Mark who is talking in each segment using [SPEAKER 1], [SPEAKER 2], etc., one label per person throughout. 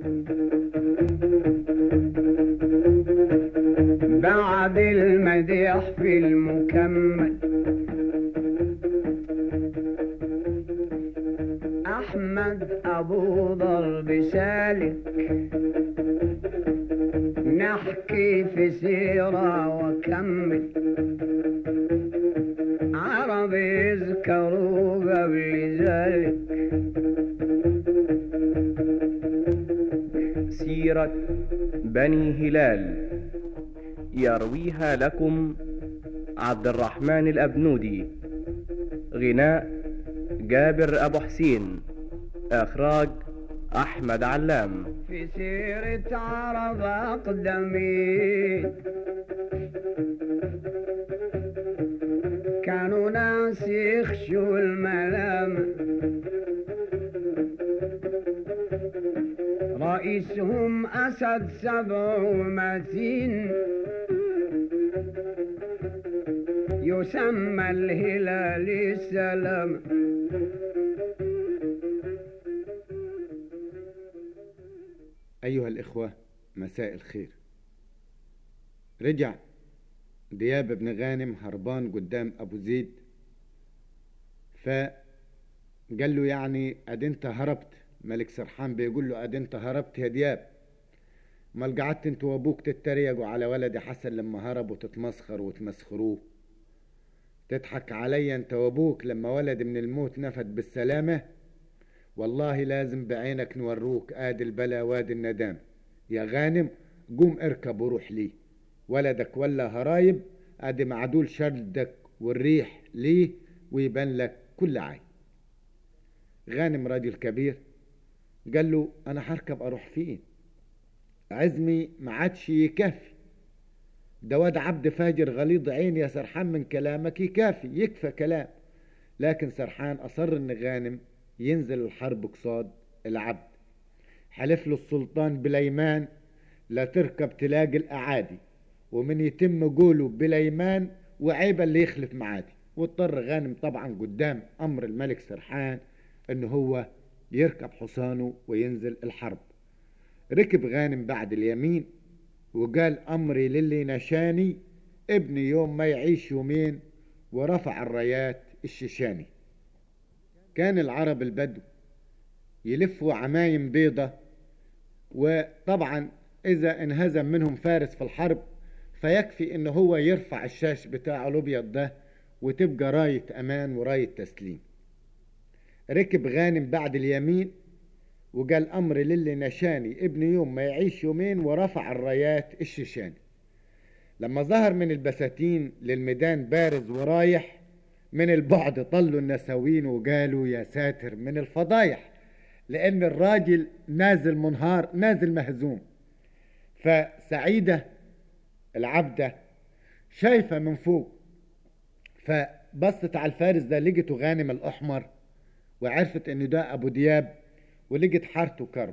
[SPEAKER 1] بعد المديح في المكمل أحمد أبو ضرب سالك نحكي في سيرة وكمل عرب يذكروا قبل ذلك
[SPEAKER 2] سيرة بني هلال يرويها لكم عبد الرحمن الأبنودي غناء جابر أبو حسين إخراج أحمد علام
[SPEAKER 1] في سيرة عرب أقدمين كانوا ناس يخشوا الملام رئيسهم أسد سبع ومتين يسمى الهلال السلام
[SPEAKER 3] أيها الإخوة مساء الخير رجع دياب بن غانم هربان قدام أبو زيد فقال له يعني أد أنت هربت ملك سرحان بيقول له أد أنت هربت يا دياب امال قعدت انت وابوك تتريقوا على ولدي حسن لما هرب وتتمسخر وتمسخروه تضحك عليا انت وابوك لما ولد من الموت نفد بالسلامه والله لازم بعينك نوروك ادي البلا وادي الندام يا غانم قوم اركب وروح ليه ولدك ولا هرايب ادي معدول شردك والريح ليه ويبان لك كل عين غانم راجل كبير قال له انا هركب اروح فين عزمي ما عادش يكفي ده واد عبد فاجر غليظ عين يا سرحان من كلامك يكافي يكفى كلام لكن سرحان اصر ان غانم ينزل الحرب قصاد العبد حلف له السلطان بليمان لا تركب تلاقي الأعادي ومن يتم قوله بليمان وعيب اللي يخلف معادي واضطر غانم طبعا قدام أمر الملك سرحان إن هو يركب حصانه وينزل الحرب ركب غانم بعد اليمين وقال أمري للي نشاني ابني يوم ما يعيش يومين ورفع الرايات الشيشاني كان العرب البدو يلفوا عمايم بيضة وطبعا إذا انهزم منهم فارس في الحرب فيكفي إن هو يرفع الشاش بتاعه الأبيض ده وتبقى راية أمان وراية تسليم ركب غانم بعد اليمين وقال أمر للي نشاني ابن يوم ما يعيش يومين ورفع الرايات الشيشاني لما ظهر من البساتين للميدان بارز ورايح من البعد طلوا النساوين وقالوا يا ساتر من الفضايح لأن الراجل نازل منهار نازل مهزوم فسعيدة العبدة شايفة من فوق فبصت على الفارس ده لقيته غانم الأحمر وعرفت إن ده أبو دياب ولقيت حارته كرب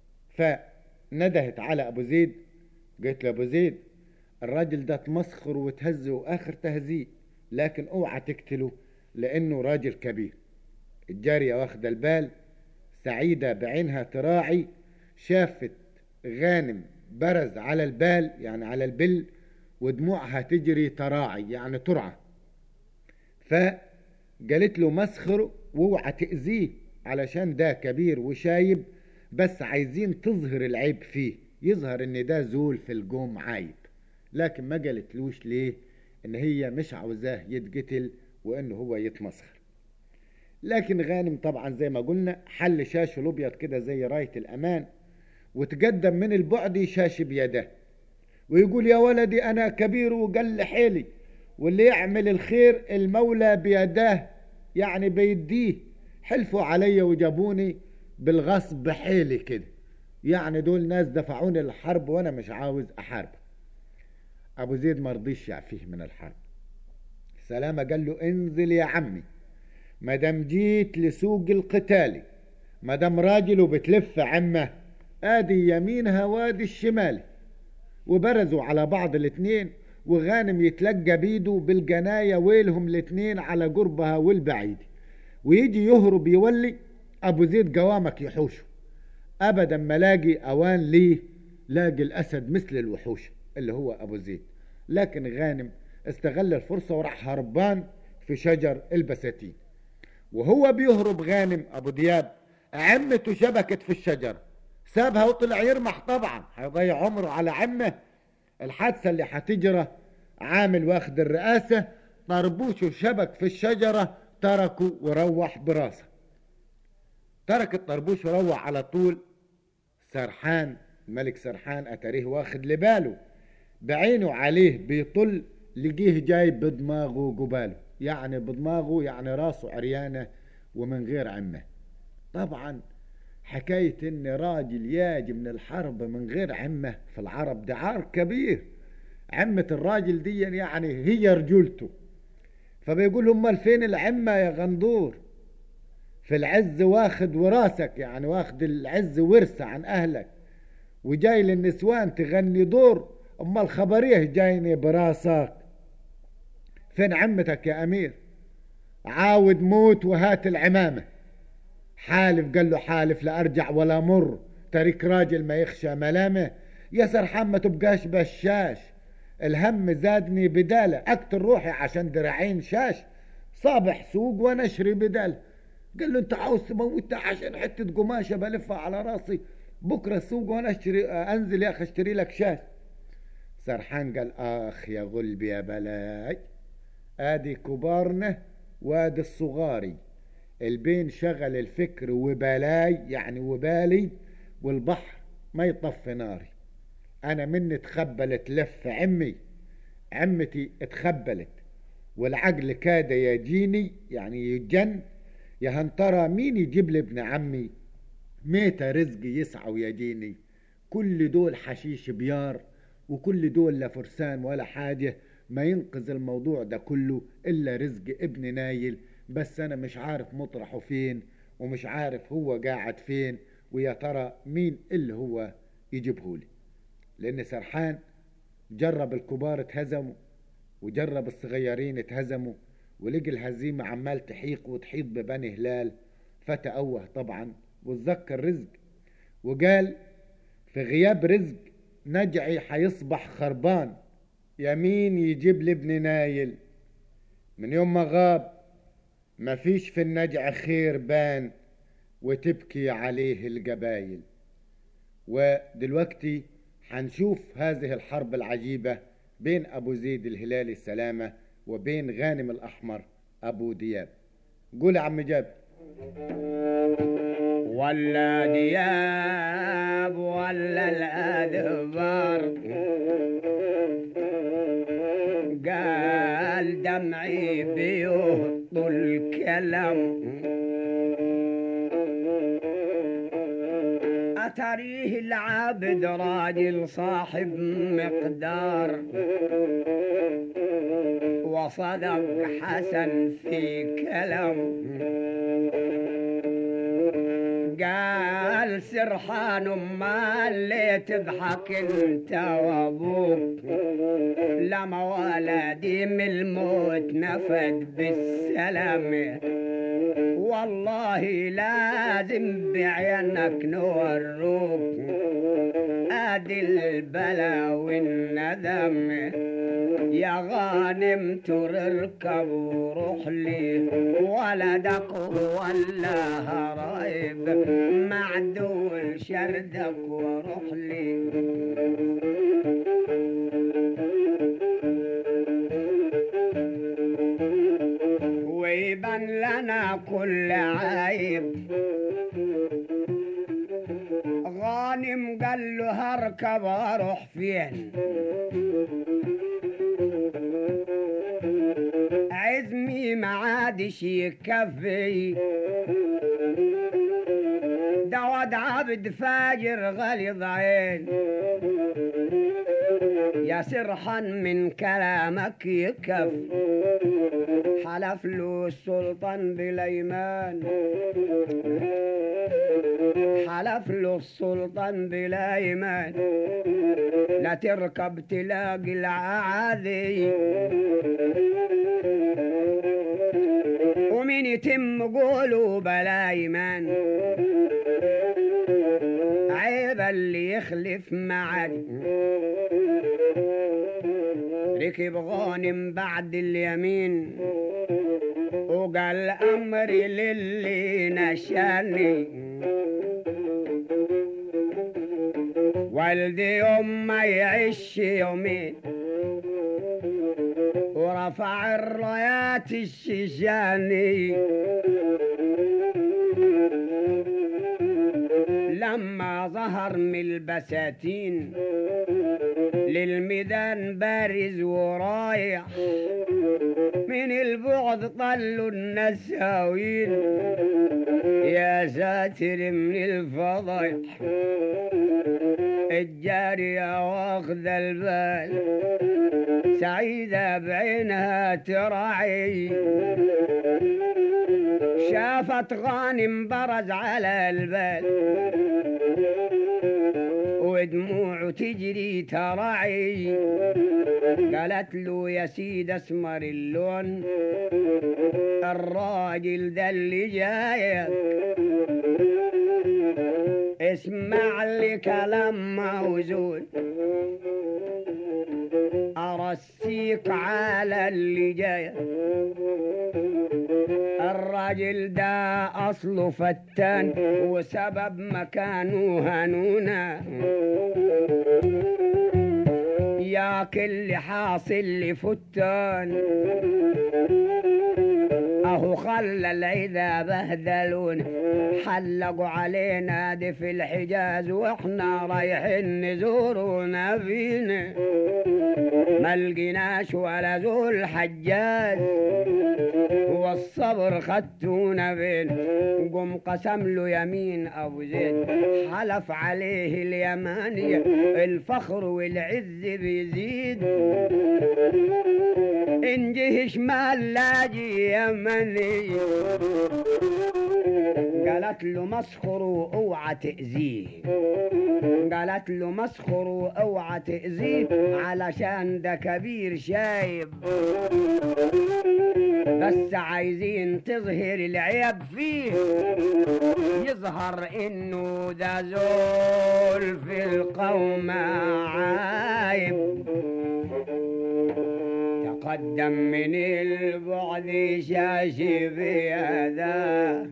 [SPEAKER 3] فندهت على أبو زيد قالت له أبو زيد الراجل ده تمسخر وتهز وآخر تهزيء لكن اوعى تقتله لانه راجل كبير الجارية واخدة البال سعيدة بعينها تراعي شافت غانم برز على البال يعني على البل ودموعها تجري تراعي يعني ترعى فقالت له مسخر واوعى تأذيه علشان ده كبير وشايب بس عايزين تظهر العيب فيه يظهر ان ده زول في الجوم عايب لكن ما قالتلوش ليه ان هي مش عاوزاه يتقتل وان هو يتمسخر لكن غانم طبعا زي ما قلنا حل شاشه الابيض كده زي رايه الامان وتقدم من البعد شاش بيده ويقول يا ولدي انا كبير وقل حيلي واللي يعمل الخير المولى بيداه يعني بيديه حلفوا علي وجابوني بالغصب حيلي كده يعني دول ناس دفعوني للحرب وانا مش عاوز احارب ابو زيد ما رضيش يعفيه من الحرب سلامة قال له انزل يا عمي مادام جيت لسوق القتال مادام راجل وبتلف عمه ادي يمينها وادي الشمال وبرزوا على بعض الاتنين وغانم يتلقى بيده بالجناية ويلهم الاتنين على قربها والبعيد ويجي يهرب يولي ابو زيد قوامك يحوشه ابدا ما لاقي اوان ليه لاقي الاسد مثل الوحوش اللي هو ابو زيد لكن غانم استغل الفرصة وراح هربان في شجر البساتين وهو بيهرب غانم ابو دياب عمته شبكت في الشجرة سابها وطلع يرمح طبعا هيضيع عمره على عمه الحادثة اللي هتجرى عامل واخد الرئاسة طربوش شبك في الشجرة تركه وروح براسه ترك الطربوش وروح على طول سرحان الملك سرحان اتاريه واخد لباله بعينه عليه بيطل لقيه جاي بدماغه قباله يعني بدماغه يعني راسه عريانة ومن غير عمه طبعا حكاية ان راجل ياجي من الحرب من غير عمه في العرب ده عار كبير عمة الراجل دي يعني هي رجولته فبيقول امال فين العمة يا غندور في العز واخد وراسك يعني واخد العز ورثة عن اهلك وجاي للنسوان تغني دور امال خبريه جايني براسك فين عمتك يا امير عاود موت وهات العمامة حالف قال له حالف لا ارجع ولا مر تريك راجل ما يخشى ملامه يا سرحان ما تبقاش بشاش الهم زادني بدالة اكتر روحي عشان دراعين شاش صابح سوق وانا اشري بدالة قال له انت عاوز تموتها عشان حتة قماشة بلفها على راسي بكرة السوق وانا اشتري انزل يا اخي اشتري لك شاش سرحان قال اخ يا غلبي يا بلاي ادي كبارنا وادي الصغاري البين شغل الفكر وبلاي يعني وبالي والبحر ما يطفي ناري انا مني تخبلت لف عمي عمتي اتخبلت والعقل كاد يجيني يعني يجن يا هنترى مين يجيب لي ابن عمي ميتة رزقي يسعى ويجيني كل دول حشيش بيار وكل دول لا فرسان ولا حاجة ما ينقذ الموضوع ده كله إلا رزق ابن نايل بس أنا مش عارف مطرحه فين ومش عارف هو قاعد فين ويا ترى مين اللي هو يجيبهولي لأن سرحان جرب الكبار اتهزموا وجرب الصغيرين اتهزموا ولقي الهزيمة عمال تحيق وتحيط ببني هلال فتأوه طبعا وتذكر رزق وقال في غياب رزق نجعي حيصبح خربان يمين يجيب لي ابن نايل من يوم ما غاب مفيش في النجع خير بان وتبكي عليه الجبايل ودلوقتي حنشوف هذه الحرب العجيبة بين أبو زيد الهلالي السلامة وبين غانم الأحمر أبو دياب قول يا عم جاب
[SPEAKER 1] ولا دياب ولا الأدبار قال دمعي بيهط الكلام أتريه العابد راجل صاحب مقدار وصدق حسن في كلام قال سرحان ما اللي تضحك انت وابوك لما ولدي من الموت نفد بالسلام والله لازم بعينك نوروك ادي البلا والندم يا غانم تركب وروح لي ولدك ولا هرايب معدول شردك وروح لي ويبان لنا كل عيب غانم قال له هركب اروح فين عزمي ما عادش يكفي ده واد عبد فاجر غليظ عين يا سرحان من كلامك يكف حلف له السلطان بليمان حلف له السلطان بليمان لا تركب تلاقي العادي ومين يتم قوله بلا ايمان اللي يخلف معاد ركب غانم بعد اليمين وقال أمري للي نشاني والدي يوم ما يعيش يومين ورفع الرايات الشيشاني لما ظهر من البساتين للميدان بارز ورايح من البعد طلوا النساوين يا ساتر من الفضايح الجارية واخذ البال سعيدة بعينها تراعي شافت غانم برز على البال ودموع تجري تراعي قالت له يا سيد اسمر اللون الراجل ده اللي جايك اسمع لي كلام موزون ارسيك على اللي جاي الراجل ده اصله فتان وسبب مكانه هنونا يا كل حاصل لفتان اهو خلى العذا بهدلون حلقوا علينا دي في الحجاز واحنا رايحين نزور نبينا ما لقيناش ولا ذو الحجاج والصبر خدتونا بين قم قسم له يمين ابو زيد حلف عليه اليمانية الفخر والعز بيزيد ان جه شمال لاجي يمني قالت له مسخر اوعى تأذيه قالت له مسخر اوعى تأذيه علشان ده كبير شايب بس عايزين تظهر العيب فيه يظهر انه ده زول في القوم عايب تقدم من البعد شاشي بيده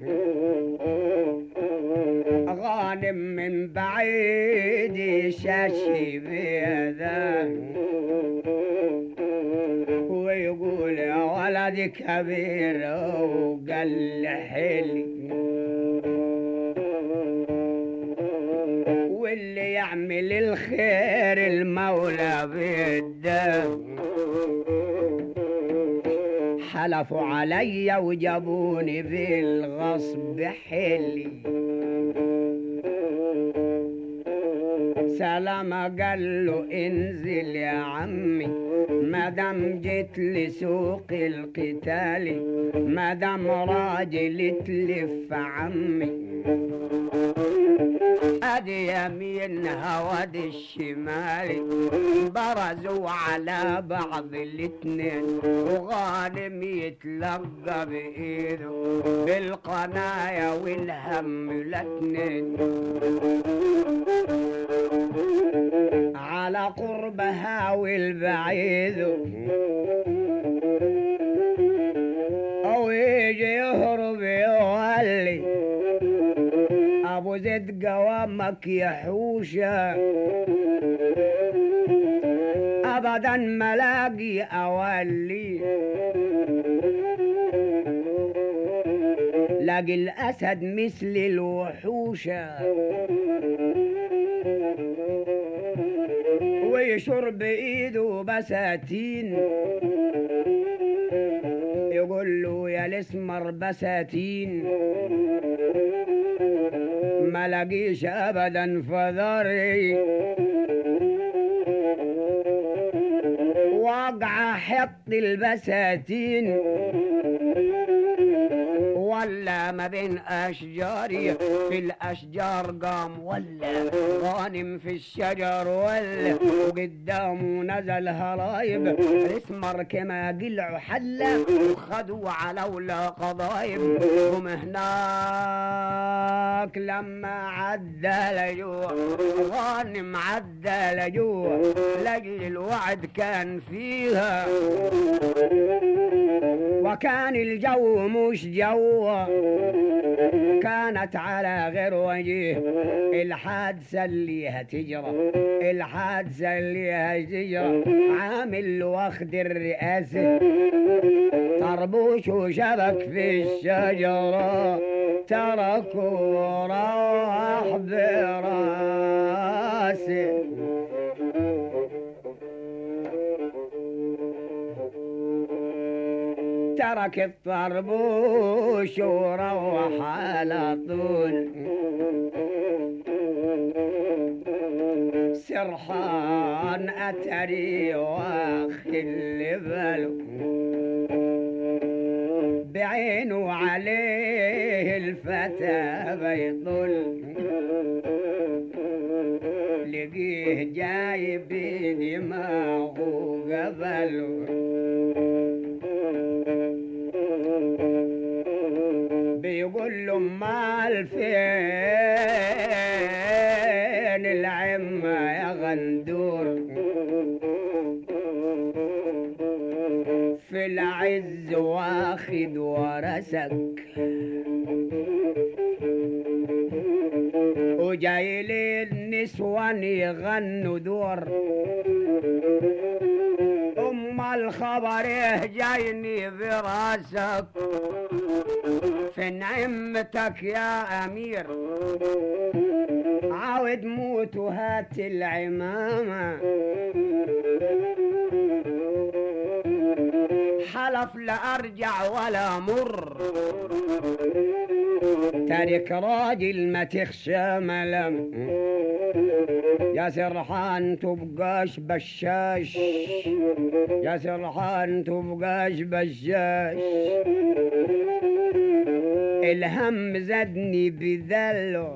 [SPEAKER 1] غانم من بعيد شاشي بيده ويقول يا ولد كبير وقال حلي واللي يعمل الخير المولى بيده حلفوا علي وجابوني بالغصب حلي سلامة قال له انزل يا عمي مادام جيت لسوق القتال مادام راجل تلف عمي ادي يمينها وادي الشمال برزوا على بعض الاتنين وغانم يتلقى بايده بالقنايا والهم الاتنين على قربها والبعيد او يجي يهرب يولي ابو زيد قوامك يا حوشه ابدا ملاقي اولي لاقي الاسد مثل الوحوشه ويشرب بايده بساتين يقول له يا الاسمر بساتين ما لاقيش ابدا فذري واقع حط البساتين ولا ما بين أشجاري في الأشجار قام ولا غانم في الشجر ولا وقدامه نزل هرايب اسمر كما قلع حلة وخدوا على ولا قضايب هم هناك لما عدى لجوع غانم عدى لجوع لجل الوعد كان فيها وكان الجو مش جو كانت على غير وجيه الحادثة اللي هتجرى الحادثة اللي هتجرى عامل واخد الرئاسة طربوش وشبك في الشجرة ترك وراح براسه ترك الطربوش وروح على طول سرحان أتري واخل باله بعينه عليه الفتى بيطل لقيه جاي بدماغه قبله بيقول له مال فين العمة يا غندور في العز واخد ورثك وجاي لي النسوان يغنوا دور ام الخبر إيه جايني براسك في نعمتك يا امير عاود موت وهات العمامة حلف لأرجع ولا مر تارك راجل ما تخشى ملم يا سرحان تبقاش بشاش يا سرحان تبقاش بشاش الهم زادني بذله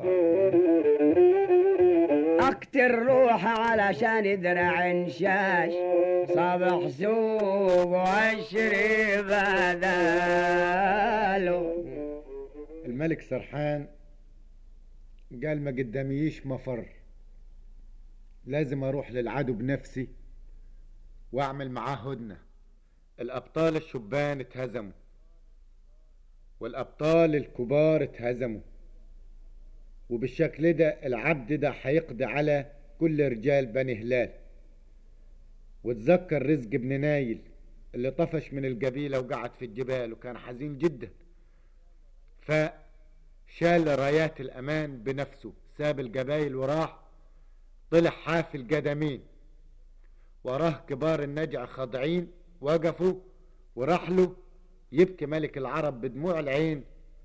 [SPEAKER 1] اكتر روح علشان درع انشاش صبح سوق وعشري بداله
[SPEAKER 3] الملك سرحان قال ما قداميش مفر لازم اروح للعدو بنفسي واعمل معاه هدنة الابطال الشبان اتهزموا والابطال الكبار اتهزموا وبالشكل ده العبد ده هيقضي على كل رجال بني هلال وتذكر رزق بن نايل اللي طفش من القبيلة وقعد في الجبال وكان حزين جدا فشال رايات الأمان بنفسه ساب القبايل وراح طلع حافي القدمين وراه كبار النجع خاضعين وقفوا ورحلوا يبكي ملك العرب بدموع العين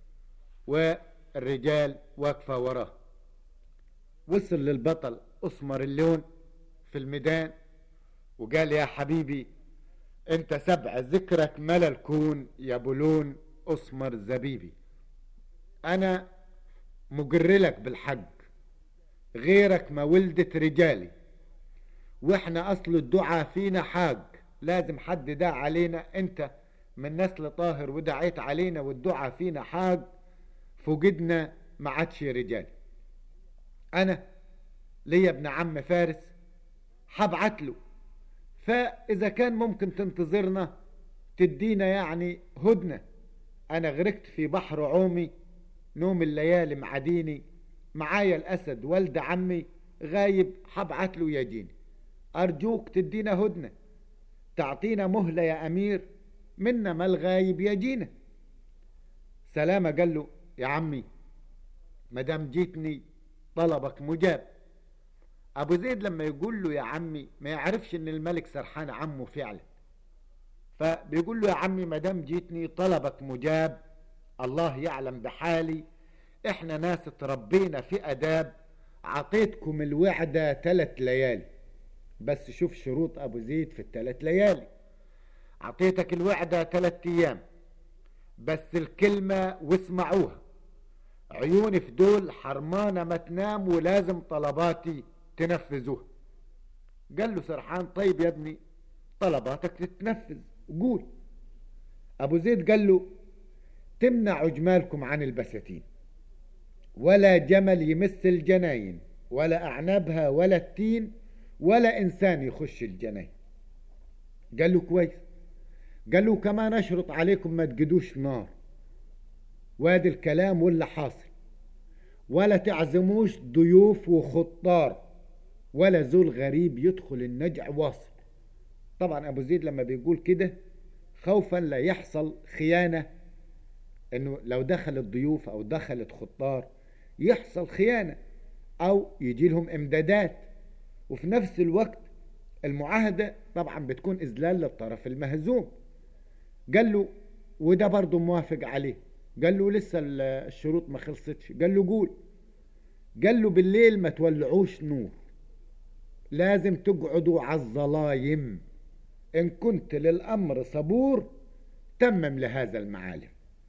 [SPEAKER 3] والرجال واقفة وراه وصل للبطل أسمر اللون في الميدان وقال يا حبيبي انت سبع ذكرك ملا الكون يا بلون أسمر زبيبي أنا مجرلك بالحق غيرك ما ولدت رجالي واحنا أصل الدعاء فينا حاج لازم حد داع علينا انت من نسل طاهر ودعيت علينا والدعاء فينا حاج فوجدنا ما عادش رجال انا ليا ابن عم فارس هبعت له فاذا كان ممكن تنتظرنا تدينا يعني هدنة انا غرقت في بحر عومي نوم الليالي معديني معايا الاسد والد عمي غايب هبعت له يجيني ارجوك تدينا هدنة تعطينا مهلة يا امير منا ما الغايب يجينا سلامة قال له يا عمي مدام جيتني طلبك مجاب ابو زيد لما يقول له يا عمي ما يعرفش ان الملك سرحان عمه فعلا فبيقول له يا عمي مدام جيتني طلبك مجاب الله يعلم بحالي احنا ناس تربينا في اداب عطيتكم الوعدة تلت ليالي بس شوف شروط ابو زيد في التلت ليالي عطيتك الوعدة تلت ايام بس الكلمة واسمعوها عيوني في دول حرمانة ما تنام ولازم طلباتي تنفذوها قال له سرحان طيب يا ابني طلباتك تتنفذ قول ابو زيد قال له تمنعوا جمالكم عن البساتين ولا جمل يمس الجناين ولا اعنابها ولا التين ولا انسان يخش الجناين قال له كويس قال له كمان اشرط عليكم ما تجدوش نار وادي الكلام واللي حاصل ولا تعزموش ضيوف وخطار ولا زول غريب يدخل النجع واصل طبعا ابو زيد لما بيقول كده خوفا لا يحصل خيانة انه لو دخلت ضيوف او دخلت خطار يحصل خيانة او يجي لهم امدادات وفي نفس الوقت المعاهدة طبعا بتكون اذلال للطرف المهزوم قال له وده برضه موافق عليه قال له لسه الشروط ما خلصتش قال له قول قال له بالليل ما تولعوش نور لازم تقعدوا على الظلايم إن كنت للأمر صبور تمم لهذا المعالم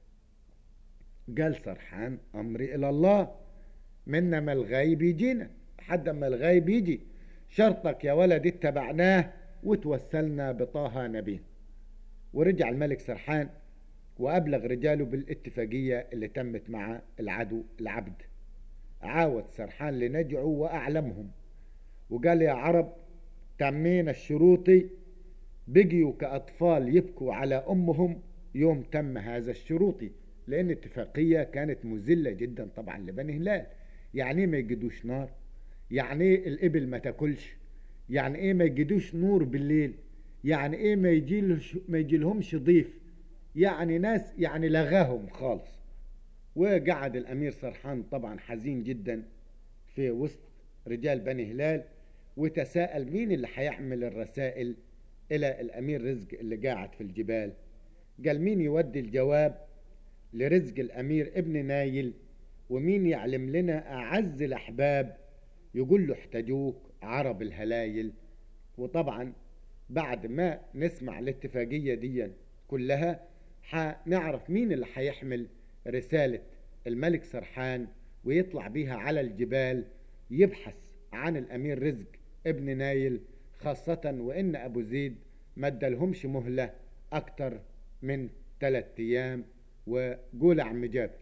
[SPEAKER 3] قال سرحان أمري إلى الله منا ما الغايب يجينا حد ما الغايب يجي شرطك يا ولد اتبعناه وتوسلنا بطه نبيه ورجع الملك سرحان وأبلغ رجاله بالاتفاقية اللي تمت مع العدو العبد عاود سرحان لنجعه وأعلمهم وقال يا عرب تمينا الشروطي بقيوا كأطفال يبكوا على أمهم يوم تم هذا الشروطي لأن اتفاقية كانت مذلة جدا طبعا لبني هلال يعني ايه ما يجدوش نار يعني ايه الإبل ما تاكلش يعني ايه ما يجدوش نور بالليل يعني ايه ما يجيلهش ما يجيلهمش ضيف يعني ناس يعني لغاهم خالص وقعد الأمير سرحان طبعا حزين جدا في وسط رجال بني هلال وتساءل مين اللي هيحمل الرسائل إلى الأمير رزق اللي قاعد في الجبال قال مين يودي الجواب لرزق الأمير ابن نايل ومين يعلم لنا أعز الأحباب يقول له احتاجوك عرب الهلايل وطبعا بعد ما نسمع الاتفاقية دي كلها هنعرف مين اللي هيحمل رسالة الملك سرحان ويطلع بيها على الجبال يبحث عن الأمير رزق ابن نايل خاصة وإن أبو زيد ما ادالهمش مهلة أكتر من ثلاثة أيام وقول يا عم جابر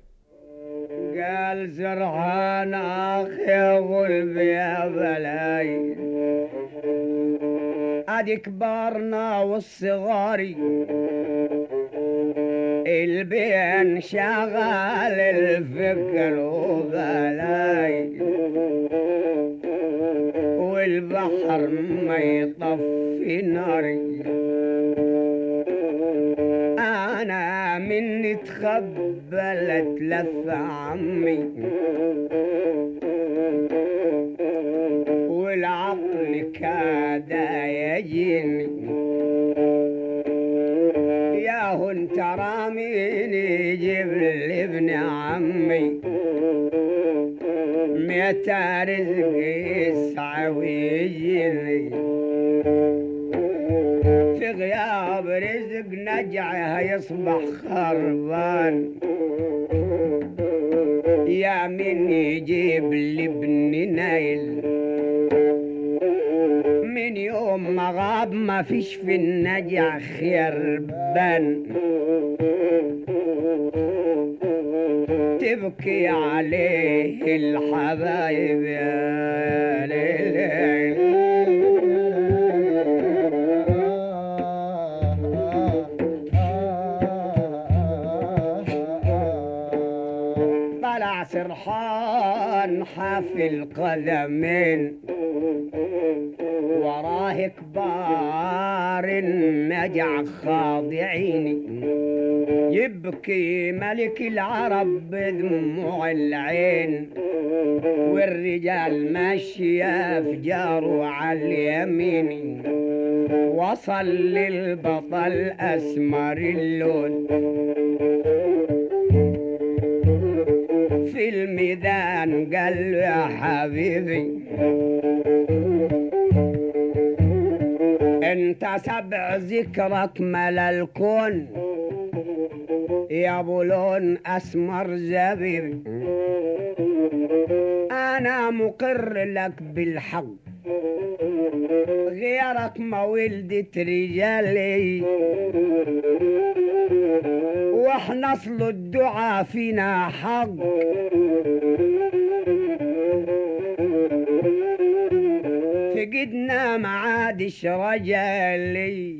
[SPEAKER 1] قال سرحان اخي غلب يا بلاي ادي كبارنا والصغاري البين شغال الفكر وبلاي والبحر ما يطفي ناري انا مني تخبلت لف عمي والعقل كاد يجيني يا انت راميني جيب لابن عمي متى رزق يسعى ويجيني في غياب رزق نجعه يصبح خربان يا من يجيب لابن نايل من يوم ما غاب ما فيش في النجع خير بان تبكي عليه الحبايب يا ليل طلع سرحان حافي القدمين وراه كبار النجع خاضعين يبكي ملك العرب بدموع العين والرجال ماشية في جاره على اليمين وصل للبطل أسمر اللون في الميدان قال له يا حبيبي انت سبع ذكرك ملا الكون يا ابو لون اسمر زبيب انا مقر لك بالحق غيرك ما ولدت رجالي واحنا اصل الدعاء فينا حق فقدنا ما عادش رجالي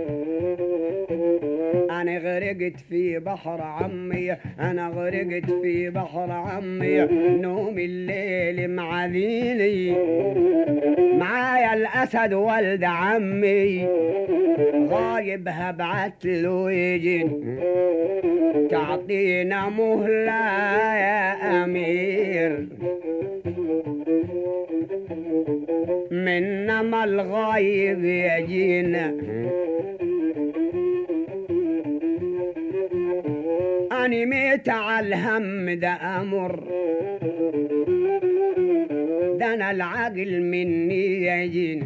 [SPEAKER 1] انا غرقت في بحر عمي انا غرقت في بحر عمي نوم الليل معذيني معايا الاسد ولد عمي غايب هبعت له يجي تعطينا مهلة يا امير منما الغايب يجينا أنا ميت على الهم ده أمر ده أنا العقل مني يجين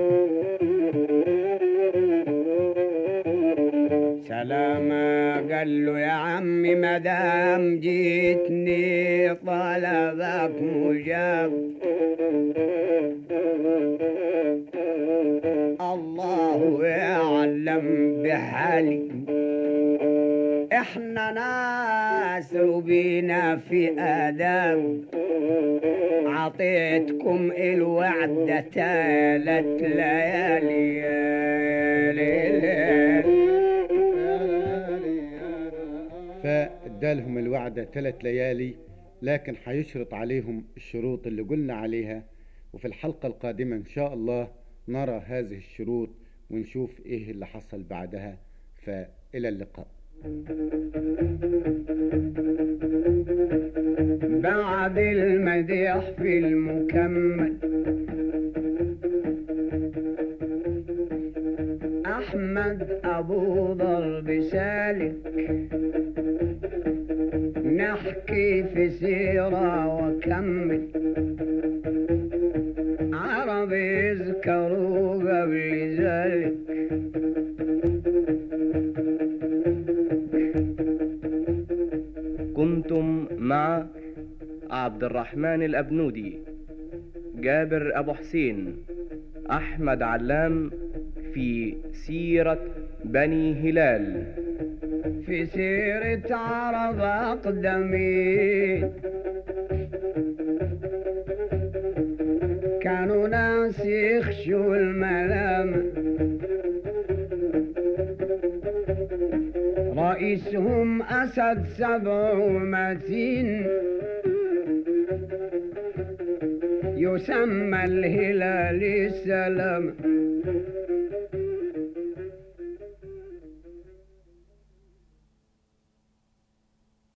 [SPEAKER 1] سلامة قال له يا عمي مدام جيتني طلبك مجاب الله يعلم بحالي احنا ناس وبينا في اداب عطيتكم الوعد تالت ليالي يا ليل.
[SPEAKER 3] فادالهم الوعدة ثلاث ليالي لكن حيشرط عليهم الشروط اللي قلنا عليها وفي الحلقة القادمة إن شاء الله نرى هذه الشروط ونشوف إيه اللي حصل بعدها فإلى اللقاء
[SPEAKER 1] بعد المديح في المكمل أحمد أبو ضرب سالك نحكي في سيرة وكمل عرب يذكروا قبل ذلك
[SPEAKER 2] كنتم مع عبد الرحمن الأبنودي جابر أبو حسين أحمد علام في سيرة بني هلال
[SPEAKER 1] في سيرة عرب أقدمين كانوا ناس يخشوا الملام رئيسهم أسد سبع ومتين يسمى الهلال السلام